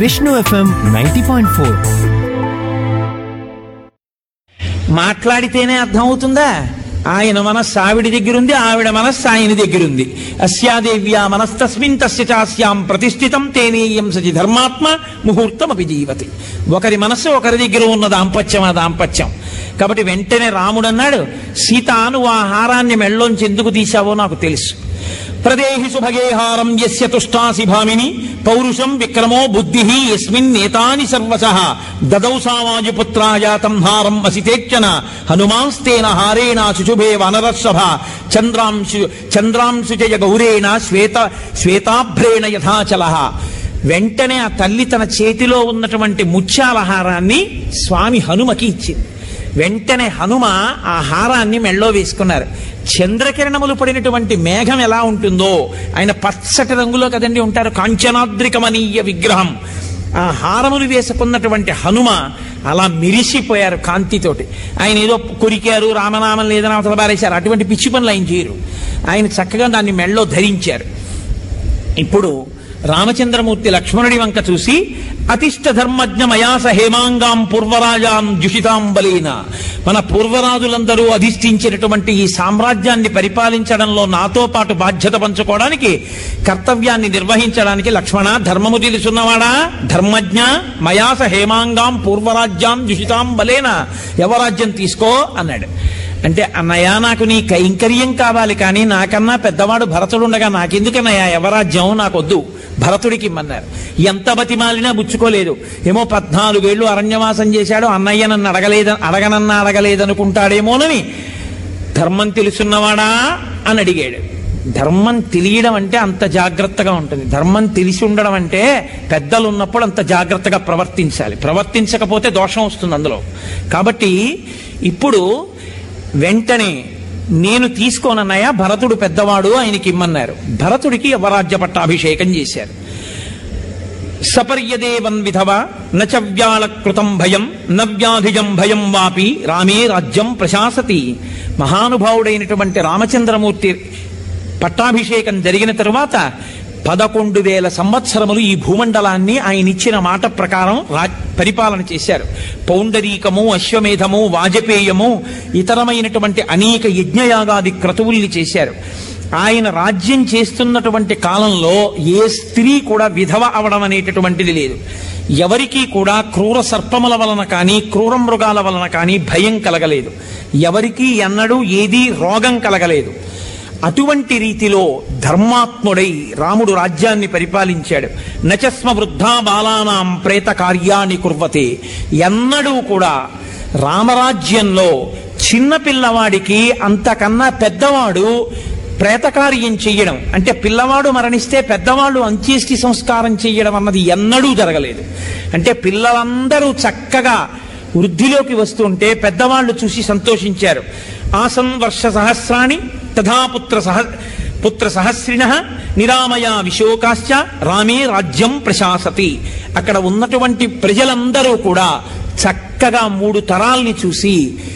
Vishnu FM ninety point four మాట్లాడితేనే అర్థమవుతుందా ఆయన మనస్సు ఆవిడ దగ్గరుంది ఆవిడ మనస్సు ఆయన దగ్గరుంది అస్యాదేవ్యా మనస్తస్మిన్ తస్య చాస్యాం ప్రతిష్ఠితం తేనేయం సచి ధర్మాత్మ ముహూర్తమపి జీవతి ఒకరి మనస్సు ఒకరి దగ్గర ఉన్న దాంపత్యం ఆ దాంపత్యం కాబట్టి వెంటనే రాముడు అన్నాడు సీత నువ్వు ఆ హారాన్ని మెళ్ళలోంచి ఎందుకు తీశావో నాకు తెలుసు ప్రదేహి సుభగే హారం యస్య తుష్టాసి భామిని పౌరుషం విక్రమో బుద్ధి యస్మిన్ నేతాని సర్వశ దదౌ సామాజుపుత్రాయాతం హారం అసితేచ్చన హనుమాంస్తేన హారేణ శుశుభే వనరసభ చంద్రాంశు చంద్రాంశు జయ గౌరేణ శ్వేత శ్వేతాభ్రేణ యథాచల వెంటనే ఆ తల్లి తన చేతిలో ఉన్నటువంటి ముత్యాల హారాన్ని స్వామి హనుమకి ఇచ్చింది వెంటనే హనుమ ఆ హారాన్ని మెళ్ళో వేసుకున్నారు చంద్రకిరణములు పడినటువంటి మేఘం ఎలా ఉంటుందో ఆయన పచ్చటి రంగులో కదండి ఉంటారు కాంచనాద్రికమనీయ విగ్రహం ఆ హారములు వేసుకున్నటువంటి హనుమ అలా మిరిసిపోయారు కాంతితోటి ఆయన ఏదో కొరికారు రామనామం లేదని అవతల బారేశారు అటువంటి పిచ్చి పనులు ఆయన చేయరు ఆయన చక్కగా దాన్ని మెళ్ళో ధరించారు ఇప్పుడు రామచంద్రమూర్తి లక్ష్మణుడి వంక చూసి అతిష్ట ధర్మజ్ఞ మయాస హేమాంగాం పూర్వరాజాం జుషితాం బలీన మన పూర్వరాజులందరూ అధిష్ఠించినటువంటి ఈ సామ్రాజ్యాన్ని పరిపాలించడంలో నాతో పాటు బాధ్యత పంచుకోవడానికి కర్తవ్యాన్ని నిర్వహించడానికి లక్ష్మణ ధర్మము తెలుసున్నవాడా ధర్మజ్ఞ మయాస హేమాంగాం పూర్వరాజ్యాం జుషితాం బలేన యవరాజ్యం తీసుకో అన్నాడు అంటే అన్నయ్య నాకు నీ కైంకర్యం కావాలి కానీ నాకన్నా పెద్దవాడు భరతుడు ఉండగా నాకెందుకన్నయ్య యవరాజ్యం నాకొద్దు భరతుడికి ఇమ్మన్నారు ఎంత బతిమాలినా బుచ్చుకోలేదు ఏమో పద్నాలుగేళ్లు అరణ్యవాసం చేశాడు అన్నయ్య నన్ను అడగలేద అడగనన్నా అడగలేదనుకుంటాడేమోనని ధర్మం తెలుసున్నవాడా అని అడిగాడు ధర్మం తెలియడం అంటే అంత జాగ్రత్తగా ఉంటుంది ధర్మం తెలిసి ఉండడం అంటే పెద్దలు ఉన్నప్పుడు అంత జాగ్రత్తగా ప్రవర్తించాలి ప్రవర్తించకపోతే దోషం వస్తుంది అందులో కాబట్టి ఇప్పుడు వెంటనే నేను తీసుకోనన్నయ్య భరతుడు పెద్దవాడు ఆయనకి ఇమ్మన్నారు భరతుడికి యవరాజ్య పట్టాభిషేకం చేశారు సపర్యదేవన్ విధవ నచ వ్యాళకృతం భయం నవ్యాధిజం భయం వాపి రామే రాజ్యం ప్రశాసతి మహానుభావుడైనటువంటి రామచంద్రమూర్తి పట్టాభిషేకం జరిగిన తరువాత పదకొండు వేల సంవత్సరములు ఈ భూమండలాన్ని ఆయన ఇచ్చిన మాట ప్రకారం రా పరిపాలన చేశారు పౌండరీకము అశ్వమేధము వాజపేయము ఇతరమైనటువంటి అనేక యజ్ఞయాగాది క్రతువుల్ని చేశారు ఆయన రాజ్యం చేస్తున్నటువంటి కాలంలో ఏ స్త్రీ కూడా విధవ అవడం అనేటటువంటిది లేదు ఎవరికీ కూడా క్రూర సర్పముల వలన కానీ క్రూర మృగాల వలన కానీ భయం కలగలేదు ఎవరికీ ఎన్నడూ ఏదీ రోగం కలగలేదు అటువంటి రీతిలో ధర్మాత్ముడై రాముడు రాజ్యాన్ని పరిపాలించాడు నచస్మ వృద్ధా బాలానాం ప్రేత కార్యాన్ని కుర్వతే ఎన్నడూ కూడా రామరాజ్యంలో చిన్న పిల్లవాడికి అంతకన్నా పెద్దవాడు ప్రేతకార్యం చెయ్యడం అంటే పిల్లవాడు మరణిస్తే పెద్దవాళ్ళు అంత్యేష్టి సంస్కారం చెయ్యడం అన్నది ఎన్నడూ జరగలేదు అంటే పిల్లలందరూ చక్కగా వృద్ధిలోకి వస్తుంటే పెద్దవాళ్ళు చూసి సంతోషించారు ఆసం వర్ష సహస్రాణి తథా పుత్ర సహ పుత్ర సహస్రిణ నిరామయ విశోకాశ్చ రామే రాజ్యం ప్రశాసతి అక్కడ ఉన్నటువంటి ప్రజలందరూ కూడా చక్కగా మూడు తరాల్ని చూసి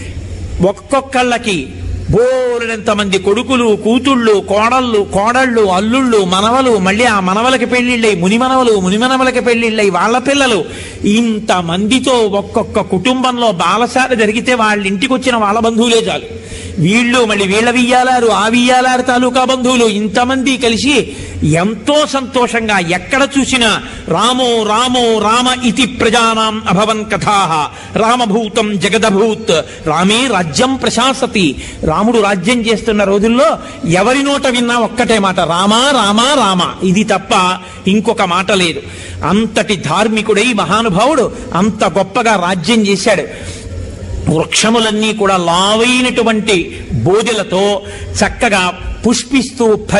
ఒక్కొక్కళ్ళకి బోలెడంత మంది కొడుకులు కూతుళ్ళు కోడళ్ళు కోడళ్ళు అల్లుళ్ళు మనవలు మళ్ళీ ఆ మనవలకి పెళ్లిళ్ళై ముని మనవలు ముని మనవలకి పెళ్లిళ్ళై వాళ్ళ పిల్లలు ఇంత మందితో ఒక్కొక్క కుటుంబంలో బాలసార జరిగితే వాళ్ళ ఇంటికి వచ్చిన వాళ్ళ బంధువులే చాలు వీళ్ళు మళ్ళీ వీళ్ళ వియ్యాలారు ఆ వియ్యాలారు తాలూకా బంధువులు ఇంతమంది కలిసి ఎంతో సంతోషంగా ఎక్కడ చూసినా రామో రామో రామ ఇతి ప్రజానాం అభవన్ కథా రామభూతం జగదభూత్ రామే రాజ్యం ప్రశాసతి రాముడు రాజ్యం చేస్తున్న రోజుల్లో ఎవరి నోట విన్నా ఒక్కటే మాట రామా రామా రామ ఇది తప్ప ఇంకొక మాట లేదు అంతటి ధార్మికుడై మహానుభావుడు అంత గొప్పగా రాజ్యం చేశాడు వృక్షములన్నీ కూడా లావైనటువంటి బోధెలతో చక్కగా పుష్పిస్తూ